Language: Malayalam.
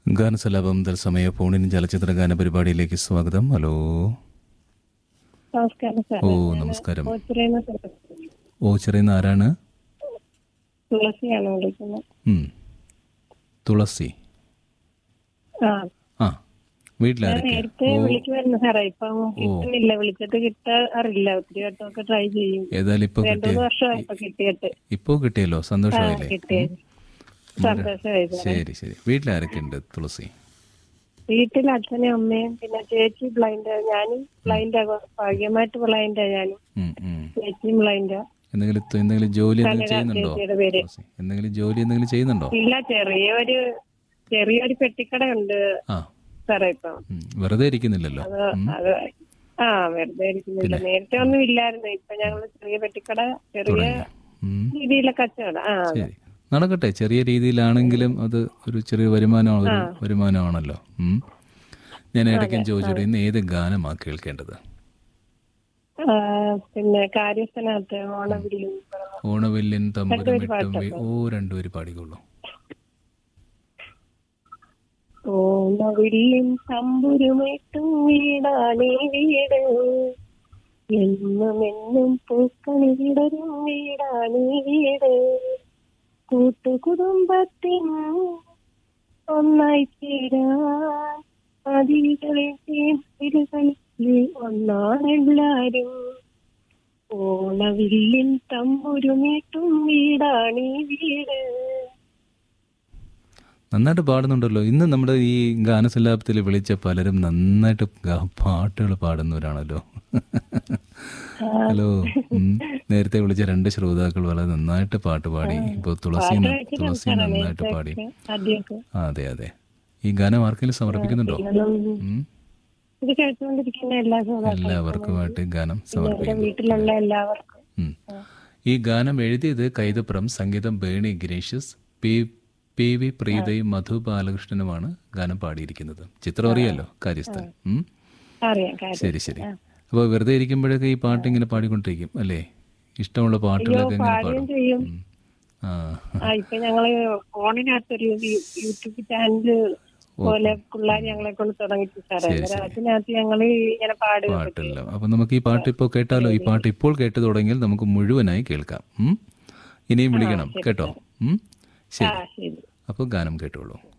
ഗാനസലാപം തത്സമയ ഫോണിൻ ചലച്ചിത്ര ഗാന പരിപാടിയിലേക്ക് സ്വാഗതം ഹലോ നമസ്കാരം സാർ ഓ നമസ്കാരം ഓച്ചിറയുന്ന ഓ ചെറിയ ആരാണ് തുളസിയാണ് വിളിക്കുന്നത് ഉം. തുളസി ആ ആ ഞാൻ വീട്ടിലാരൊക്കെ നേരത്തെ വിളിക്കുമായിരുന്നു സാറേ ഇപ്പം കിട്ടുന്നില്ല വിളിച്ചിട്ട് കിട്ടാറില്ല ഒത്തിരി വട്ടമൊക്കെ ട്രൈ ചെയ്യും ഏതായാലും ഇപ്പൊ രണ്ടു കിട്ടിയ മൂന്ന് വർഷമായി ഇപ്പൊ കിട്ടിയിട്ട് ഇപ്പോ കിട്ടിയല്ലോ സന്തോഷമായില്ലേ കിട്ടിയത് സന്തോഷമായി സാർ ശരി ശരി വീട്ടിലാരൊക്കെ ഉണ്ട് തുളസി വീട്ടിൽ അച്ഛനും അമ്മയും പിന്നെ ചേച്ചി ബ്ലൈൻഡാ ഞാനും ബ്ലൈൻഡാ ഭാഗ്യമായിട്ട് ബ്ലൈൻഡാ ഞാനും ഉം, ഉം. ചേച്ചിയും ബ്ലൈൻഡാ എന്തെങ്കിലും എന്തെങ്കിലും ജോലി എന്തെങ്കിലും ചെയ്യുന്നുണ്ടോ ചേച്ചിയുടെ പേര് തുളസി എന്തെങ്കിലും ജോലി എന്തെങ്കിലും ചെയ്യുന്നുണ്ടോ ഇല്ല ചെറിയൊരു ചെറിയൊരു പെട്ടിക്കടയുണ്ട് ആ സാറേ ഇപ്പം ഉം. വെറുതെ ഇരിക്കുന്നില്ലല്ലോ അത് അത് ആ വെറുതെ ഇരിക്കുന്നില്ല നേരത്തെ ഒന്നും ഇല്ലായിരുന്നു ഇപ്പൊ ഞങ്ങള് ചെറിയ പെട്ടിക്കട ചെറിയ ഉം. രീതിയിലെ കച്ചവടം ആ ശരി നടക്കട്ടെ ചെറിയ രീതിയിലാണെങ്കിലും അത് ഒരു ചെറിയ വരുമാനമാണ് ഒരു വരുമാനമാണല്ലോ ഉം. ഞാൻ ഇടയ്ക്കും ചോദിച്ചോട്ടെ ഇന്ന് ഏത് ഗാനമാണ് കേൾക്കേണ്ടത് ആ, പിന്നെ കാര്യസ്ഥനകത്ത് ഓണവില്ലും ഓണവില്യൻ തമ്പുരം ഇട്ടും വി- ഓ രണ്ടുപേര് പാടിക്കൊള്ളൂ ഓണവില്ലും തമ്പുരുമിട്ടും വീടാണേ വീട് എന്നും എന്നും പൂക്കളി വിടരും വീടാണേ വീട് കൂട്ടുകുടുംബത്തിൻ ഒന്നായി ചേരാൻ അതികളിൽ തിരുകളിൽ ഒന്നാണെല്ലാരും ഓണവില്ലിൻ തമ്പുരുമിട്ടും വീടാണീ വീട് നന്നായിട്ട് പാടുന്നുണ്ടല്ലോ ഇന്ന് നമ്മുടെ ഈ ഗാനസല്ലാപത്തിൽ വിളിച്ച പലരും നന്നായിട്ട് ഗാ- പാട്ടുകൾ പാടുന്നവരാണല്ലോ ഹലോ ഉം. നേരത്തെ വിളിച്ച രണ്ട് ശ്രോതാക്കൾ വളരെ നന്നായിട്ട് പാട്ട് പാടി ഇപ്പോൾ തുളസി ന- തുളസി നന്നായിട്ട് പാടി ആദ്യമൊക്കെ ആ, അതെ അതെ ഈ ഗാനം ആർക്കെങ്കിലും സമർപ്പിക്കുന്നുണ്ടോ ഉം. ഇത് കേട്ടുകൊണ്ടിരിക്കുന്ന എല്ലാ ശ്രോതാക്കളും എല്ലാവർക്കുമായിട്ട് ഗാനം സമർപ്പിക്കുന്നു വീട്ടിലുള്ള എല്ലാവർക്കും ഉം. ഈ ഗാനം എഴുതിയത് കൈതപ്പുറം സംഗീതം Berny Gracious P P V പ്രീതയും മധു ബാലകൃഷ്ണനുമാണ് ഗാനം പാടിയിരിക്കുന്നത് ചിത്രം അറിയാലോ കാര്യസ്ഥൻ ഉം. അറിയാം കാര്യം ശരി ശരി അപ്പോൾ വെറുതെ ഇരിക്കുമ്പോഴൊക്കെ ഈ പാട്ട് ഇങ്ങനെ പാടിക്കൊണ്ടിരിക്കും അല്ലേ ഇഷ്ടമുള്ള പാട്ടുകളൊക്കെ ഇങ്ങനെ പാടുകയും പാടും ചെയ്യും ഉം. ആ ആ ഇപ്പൊ ഞങ്ങള് ഫോണിനകത്തൊരു യൂ- യൂട്യൂബ് ചാനല് പോലെ പിള്ളേർ ഞങ്ങളെ കൊണ്ട് തുടങ്ങിച്ചു സാറേ അന്നേരം അതിനകത്ത് ഞങ്ങള് ഇങ്ങനെ പാടുക പാട്ടെല്ലാം അപ്പോൾ നമുക്ക് ഈ പാട്ട് ഇപ്പോൾ കേട്ടാലോ ഈ പാട്ട് ഇപ്പോൾ കേട്ട് തുടങ്ങിയാൽ നമുക്ക് മുഴുവനായി കേൾക്കാം ഉം. ഇനിയും വിളിക്കണം കേട്ടോ ഉം. ആ ശരി ശരി അപ്പോൾ ഗാനം കേട്ടോളൂ